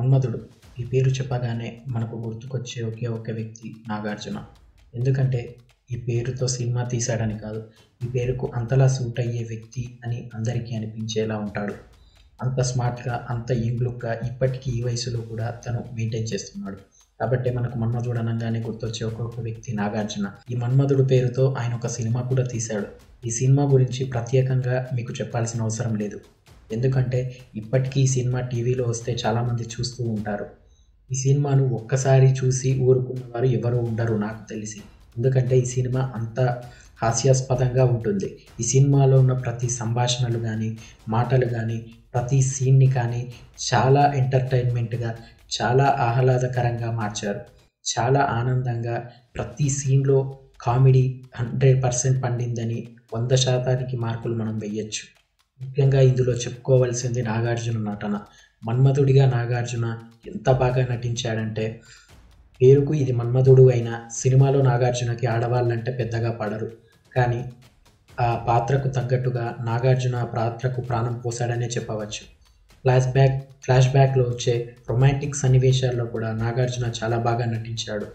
మన్మధుడు ఈ పేరు చెప్పగానే మనకు గుర్తుకొచ్చే ఒకే ఒక వ్యక్తి నాగార్జున ఎందుకంటే ఈ పేరుతో సినిమా తీశాడని కాదు ఈ పేరుకు అంతలా సూట్ అయ్యే వ్యక్తి అని అందరికీ అనిపించేలా ఉంటాడు అంత స్మార్ట్గా అంత యంగ్ లుక్గా ఇప్పటికీ ఈ వయసులో కూడా తను మెయింటైన్ చేస్తున్నాడు కాబట్టి మనకు మన్మధుడు అనగానే గుర్తొచ్చే ఒక్కొక్క వ్యక్తి నాగార్జున ఈ మన్మధుడు పేరుతో ఆయన ఒక సినిమా కూడా తీశాడు ఈ సినిమా గురించి ప్రత్యేకంగా మీకు చెప్పాల్సిన అవసరం లేదు ఎందుకంటే ఇప్పటికీ ఈ సినిమా టీవీలో వస్తే చాలామంది చూస్తూ ఉంటారు ఈ సినిమాను ఒక్కసారి చూసి ఊరుకున్న వారు ఎవరు ఉండరు నాకు తెలిసి ఎందుకంటే ఈ సినిమా అంత హాస్యాస్పదంగా ఉంటుంది ఈ సినిమాలో ఉన్న ప్రతి సంభాషణలు కానీ మాటలు కానీ ప్రతి సీన్ని కానీ చాలా ఎంటర్టైన్మెంట్గా చాలా ఆహ్లాదకరంగా మార్చారు చాలా ఆనందంగా ప్రతి సీన్లో కామెడీ హండ్రెడ్ పర్సెంట్ పండిందని వంద శాతానికి మార్కులు మనం వెయ్యొచ్చు ముఖ్యంగా ఇందులో చెప్పుకోవాల్సింది నాగార్జున నటన మన్మధుడిగా నాగార్జున ఎంత బాగా నటించాడంటే పేరుకు ఇది మన్మధుడు అయినా సినిమాలో నాగార్జునకి ఆడవాళ్ళంటే పెద్దగా పడరు కానీ ఆ పాత్రకు తగ్గట్టుగా నాగార్జున ఆ పాత్రకు ప్రాణం పోసాడనే చెప్పవచ్చు ఫ్లాష్ బ్యాక్ ఫ్లాష్ బ్యాక్లో వచ్చే రొమాంటిక్ సన్నివేశాల్లో కూడా నాగార్జున చాలా బాగా నటించాడు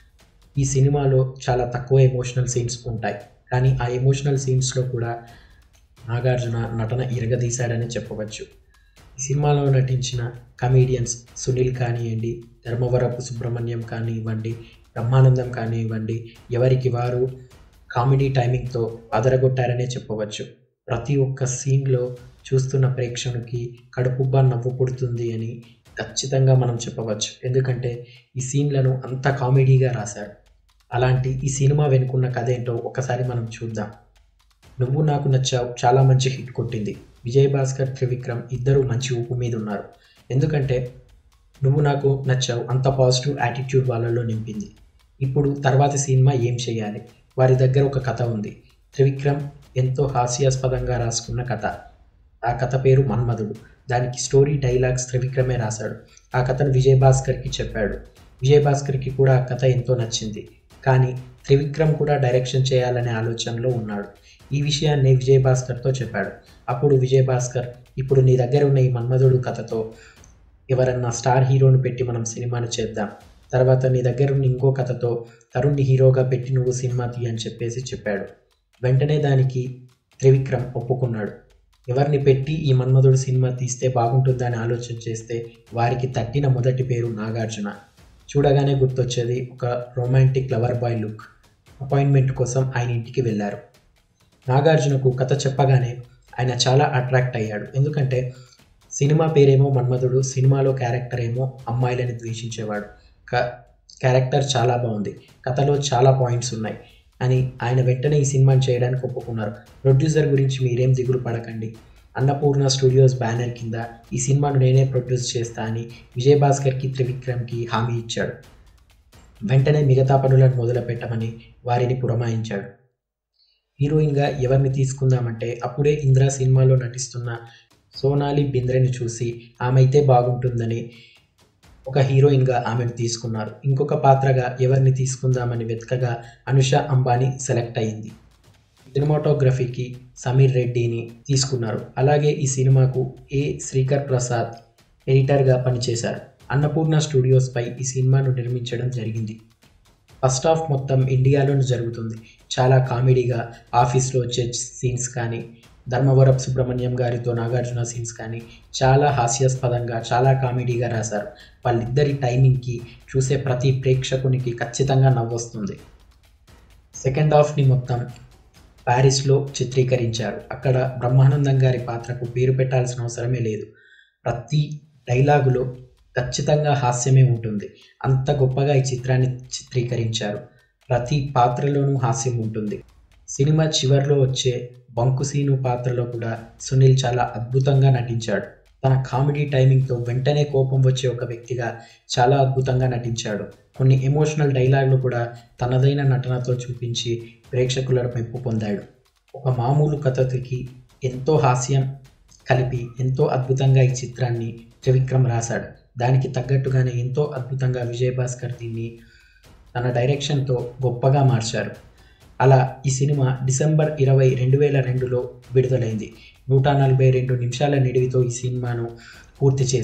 ఈ సినిమాలో చాలా తక్కువ ఎమోషనల్ సీన్స్ ఉంటాయి కానీ ఆ ఎమోషనల్ సీన్స్లో కూడా నాగార్జున నటన ఇరగదీశాడని చెప్పవచ్చు ఈ సినిమాలో నటించిన కమీడియన్స్ సునీల్ కానివ్వండి ధర్మవరపు సుబ్రహ్మణ్యం కానివ్వండి బ్రహ్మానందం కానివ్వండి ఎవరికి వారు కామెడీ టైమింగ్తో అదరగొట్టారనే చెప్పవచ్చు ప్రతి ఒక్క సీన్లో చూస్తున్న ప్రేక్షకునికి కడుపుబ్బా నవ్వు పుడుతుంది అని ఖచ్చితంగా మనం చెప్పవచ్చు ఎందుకంటే ఈ సీన్లను అంత కామెడీగా రాశారు అలాంటి ఈ సినిమా వెనుకున్న కథ ఏంటో ఒకసారి మనం చూద్దాం నువ్వు నాకు నచ్చావు చాలా మంచి హిట్ కొట్టింది విజయ్ భాస్కర్ త్రివిక్రమ్ ఇద్దరు మంచి ఊపు మీద ఉన్నారు ఎందుకంటే నువ్వు నాకు నచ్చావు అంత పాజిటివ్ యాటిట్యూడ్ వాళ్ళలో నింపింది ఇప్పుడు తర్వాతి సినిమా ఏం చేయాలి వారి దగ్గర ఒక కథ ఉంది త్రివిక్రమ్ ఎంతో హాస్యాస్పదంగా రాసుకున్న కథ ఆ కథ పేరు మన్మధుడు దానికి స్టోరీ డైలాగ్స్ త్రివిక్రమే రాశాడు ఆ కథను విజయ్ భాస్కర్కి చెప్పాడు విజయ్ భాస్కర్కి కూడా ఆ కథ ఎంతో నచ్చింది కానీ త్రివిక్రమ్ కూడా డైరెక్షన్ చేయాలనే ఆలోచనలో ఉన్నాడు ఈ విషయాన్ని విజయ్ భాస్కర్తో చెప్పాడు అప్పుడు విజయ్ భాస్కర్ ఇప్పుడు నీ దగ్గర ఉన్న ఈ మన్మధుడు కథతో ఎవరన్నా స్టార్ హీరోని పెట్టి మనం సినిమాను చేద్దాం తర్వాత నీ దగ్గర ఉన్న ఇంకో కథతో తరుణ్ని హీరోగా పెట్టి నువ్వు సినిమా తీ అని చెప్పేసి చెప్పాడు వెంటనే దానికి త్రివిక్రమ్ ఒప్పుకున్నాడు ఎవరిని పెట్టి ఈ మన్మధుడు సినిమా తీస్తే బాగుంటుందని ఆలోచన చేస్తే వారికి తట్టిన మొదటి పేరు నాగార్జున చూడగానే గుర్తొచ్చేది ఒక romantic lover boy look appointment కోసం ఆయన ఇంటికి వెళ్ళారు నాగార్జునకు కథ చెప్పగానే ఆయన చాలా అట్రాక్ట్ అయ్యాడు ఎందుకంటే సినిమా పేరేమో మన్మధుడు సినిమాలో క్యారెక్టర్ ఏమో అమ్మాయిలని ద్వేషించేవాడు క క్యారెక్టర్ చాలా బాగుంది కథలో చాలా పాయింట్స్ ఉన్నాయి అని ఆయన వెంటనే ఈ సినిమాని చేయడానికి ఒప్పుకున్నారు ప్రొడ్యూసర్ గురించి మీరేం దిగులు పడకండి అన్నపూర్ణ స్టూడియోస్ బ్యానర్ కింద ఈ సినిమాను నేనే ప్రొడ్యూస్ చేస్తా అని విజయ్ భాస్కర్కి త్రివిక్రమ్కి హామీ ఇచ్చాడు వెంటనే మిగతా పనులను మొదలు పెట్టమని వారిని పురమాయించాడు హీరోయిన్గా ఎవరిని తీసుకుందామంటే అప్పుడే ఇంద్రా సినిమాలో నటిస్తున్న సోనాలి బింద్రెని చూసి ఆమె అయితే బాగుంటుందని ఒక హీరోయిన్గా ఆమెను తీసుకున్నారు ఇంకొక పాత్రగా ఎవరిని తీసుకుందామని వెతకగా అనుష అంబానీ సెలెక్ట్ అయింది సినిమాటోగ్రఫీకి సమీర్ రెడ్డిని తీసుకున్నారు అలాగే ఈ సినిమాకు ఏ శ్రీకర్ ప్రసాద్ ఎడిటర్గా పనిచేశారు అన్నపూర్ణ స్టూడియోస్పై ఈ సినిమాను నిర్మించడం జరిగింది ఫస్ట్ హాఫ్ మొత్తం ఇండియాలోనే జరుగుతుంది చాలా కామెడీగా ఆఫీస్లో వచ్చే సీన్స్ కానీ ధర్మవరపు సుబ్రహ్మణ్యం గారితో నాగార్జున సీన్స్ కానీ చాలా హాస్యాస్పదంగా చాలా కామెడీగా రాశారు వాళ్ళిద్దరి టైమింగ్కి చూసే ప్రతి ప్రేక్షకునికి ఖచ్చితంగా నవ్వొస్తుంది సెకండ్ హాఫ్ని మొత్తం ప్యారిస్లో చిత్రీకరించారు అక్కడ బ్రహ్మానందం గారి పాత్రకు పేరు పెట్టాల్సిన అవసరమే లేదు ప్రతి డైలాగులో ఖచ్చితంగా హాస్యమే ఉంటుంది అంత గొప్పగా ఈ చిత్రాన్ని చిత్రీకరించారు ప్రతి పాత్రలోనూ హాస్యం ఉంటుంది సినిమా చివరిలో వచ్చే బంకుసీను పాత్రలో కూడా సునీల్ చాలా అద్భుతంగా నటించాడు తన కామెడీ టైమింగ్తో వెంటనే కోపం వచ్చే ఒక వ్యక్తిగా చాలా అద్భుతంగా నటించాడు కొన్ని ఎమోషనల్ డైలాగులు కూడా తనదైన నటనతో చూపించి ప్రేక్షకుల మెప్పు పొందాడు ఒక మామూలు కథకి ఎంతో హాస్యం కలిపి ఎంతో అద్భుతంగా ఈ చిత్రాన్ని త్రివిక్రమ్ రాశాడు దానికి తగ్గట్టుగానే ఎంతో అద్భుతంగా విజయ్ భాస్కర్ దీన్ని తన డైరెక్షన్తో గొప్పగా మార్చారు అలా ఈ సినిమా డిసెంబర్ ఇరవై రెండు వేల రెండులో విడుదలైంది నూట నలభై రెండు నిమిషాల నిడివితో ఈ సినిమాను పూర్తి చేశారు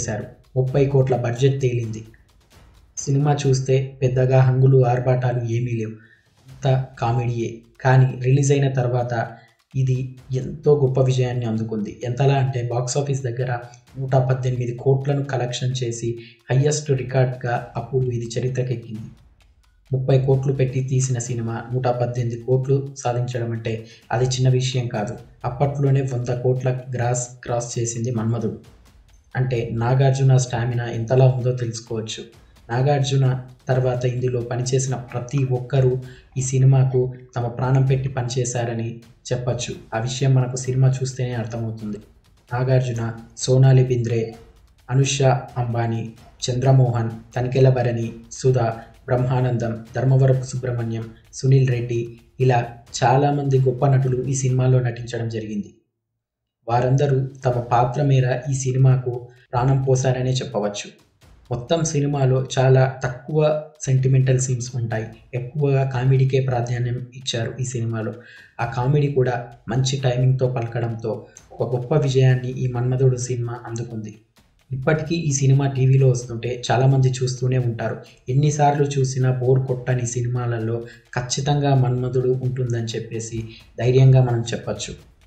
ముప్పై కోట్ల బడ్జెట్ తేలింది సినిమా చూస్తే పెద్దగా హంగులు ఆర్భాటాలు ఏమీ లేవు అంత కామెడీయే కానీ రిలీజ్ అయిన తర్వాత ఇది ఎంతో గొప్ప విజయాన్ని అందుకుంది ఎంతలా అంటే బాక్స్ ఆఫీస్ దగ్గర నూట పద్దెనిమిది కోట్లను కలెక్షన్ చేసి హయ్యెస్ట్ రికార్డ్గా అప్పుడు ఇది చరిత్రకెక్కింది ముప్పై కోట్లు పెట్టి తీసిన సినిమా నూట పద్దెనిమిది కోట్లు సాధించడం అంటే అది చిన్న విషయం కాదు అప్పట్లోనే వంద కోట్ల గ్రాస్ క్రాస్ చేసింది మన్మధుడు అంటే నాగార్జున స్టామినా ఎంతలా ఉందో తెలుసుకోవచ్చు నాగార్జున తర్వాత ఇందులో పనిచేసిన ప్రతి ఒక్కరూ ఈ సినిమాకు తమ ప్రాణం పెట్టి పనిచేశారని చెప్పచ్చు ఆ విషయం మనకు సినిమా చూస్తేనే అర్థమవుతుంది నాగార్జున సోనాలి బింద్రే అనుష అంబానీ చంద్రమోహన్ తనికెల భరణి సుధా బ్రహ్మానందం ధర్మవరపు సుబ్రహ్మణ్యం సునీల్ రెడ్డి ఇలా చాలామంది గొప్ప నటులు ఈ సినిమాలో నటించడం జరిగింది వారందరూ తమ పాత్ర మేర ఈ సినిమాకు ప్రాణం పోసారనే చెప్పవచ్చు మొత్తం సినిమాలో చాలా తక్కువ సెంటిమెంటల్ సీన్స్ ఉంటాయి ఎక్కువగా కామెడీకే ప్రాధాన్యం ఇచ్చారు ఈ సినిమాలో ఆ కామెడీ కూడా మంచి టైమింగ్తో పలకడంతో ఒక గొప్ప విజయాన్ని ఈ మన్మధుడు సినిమా అందుకుంది ఇప్పటికీ ఈ సినిమా టీవీలో వస్తుంటే చాలామంది చూస్తూనే ఉంటారు ఎన్నిసార్లు చూసినా బోర్ కొట్టని సినిమాలలో ఖచ్చితంగా మన్మధుడు ఉంటుందని చెప్పేసి ధైర్యంగా మనం చెప్పచ్చు